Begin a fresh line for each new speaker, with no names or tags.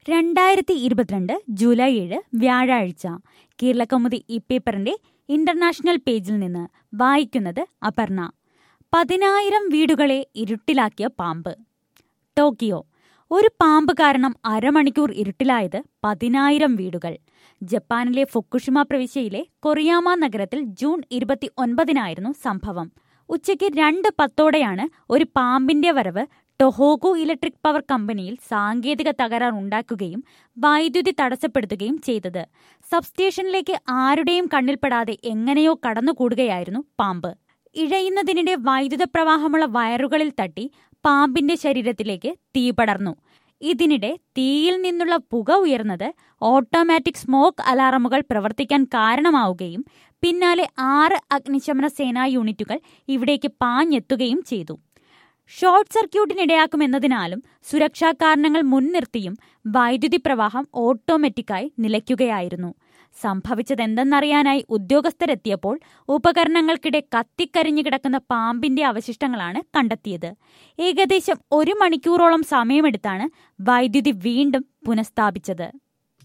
രണ്ടായിരത്തി ഇരുപത്തിരണ്ട് ജൂലൈ ഏഴ് വ്യാഴാഴ്ച കേരളകൗമുദി ഈ പേപ്പറിന്റെ ഇന്റർനാഷണൽ പേജിൽ നിന്ന് വായിക്കുന്നത് അപർണ പതിനായിരം വീടുകളെ ഇരുട്ടിലാക്കിയ പാമ്പ് ടോക്കിയോ ഒരു പാമ്പ് കാരണം അരമണിക്കൂർ ഇരുട്ടിലായത് പതിനായിരം വീടുകൾ ജപ്പാനിലെ ഫുക്കുഷിമ പ്രവിശ്യയിലെ കൊറിയാമ നഗരത്തിൽ ജൂൺ ഇരുപത്തി ഒൻപതിനായിരുന്നു സംഭവം ഉച്ചയ്ക്ക് രണ്ട് പത്തോടെയാണ് ഒരു പാമ്പിന്റെ വരവ് ടൊഹോഗു ഇലക്ട്രിക് പവർ കമ്പനിയിൽ സാങ്കേതിക തകരാർ ഉണ്ടാക്കുകയും വൈദ്യുതി തടസ്സപ്പെടുത്തുകയും ചെയ്തത് സബ്സ്റ്റേഷനിലേക്ക് ആരുടെയും കണ്ണിൽപ്പെടാതെ എങ്ങനെയോ കടന്നുകൂടുകയായിരുന്നു പാമ്പ് ഇഴയുന്നതിനിടെ വൈദ്യുത പ്രവാഹമുള്ള വയറുകളിൽ തട്ടി പാമ്പിന്റെ ശരീരത്തിലേക്ക് തീ പടർന്നു ഇതിനിടെ തീയിൽ നിന്നുള്ള പുക ഉയർന്നത് ഓട്ടോമാറ്റിക് സ്മോക്ക് അലാറമുകൾ പ്രവർത്തിക്കാൻ കാരണമാവുകയും പിന്നാലെ ആറ് അഗ്നിശമന സേനാ യൂണിറ്റുകൾ ഇവിടേക്ക് പാഞ്ഞെത്തുകയും ചെയ്തു ഷോർട്ട് സർക്യൂട്ടിനിടയാക്കുമെന്നതിനാലും സുരക്ഷാ കാരണങ്ങൾ മുൻനിർത്തിയും വൈദ്യുതി പ്രവാഹം ഓട്ടോമാറ്റിക്കായി നിലയ്ക്കുകയായിരുന്നു സംഭവിച്ചതെന്തെന്നറിയാനായി ഉദ്യോഗസ്ഥരെത്തിയപ്പോൾ ഉപകരണങ്ങൾക്കിടെ കത്തിക്കരിഞ്ഞു കിടക്കുന്ന പാമ്പിന്റെ അവശിഷ്ടങ്ങളാണ് കണ്ടെത്തിയത് ഏകദേശം ഒരു മണിക്കൂറോളം സമയമെടുത്താണ് വൈദ്യുതി വീണ്ടും പുനഃസ്ഥാപിച്ചത്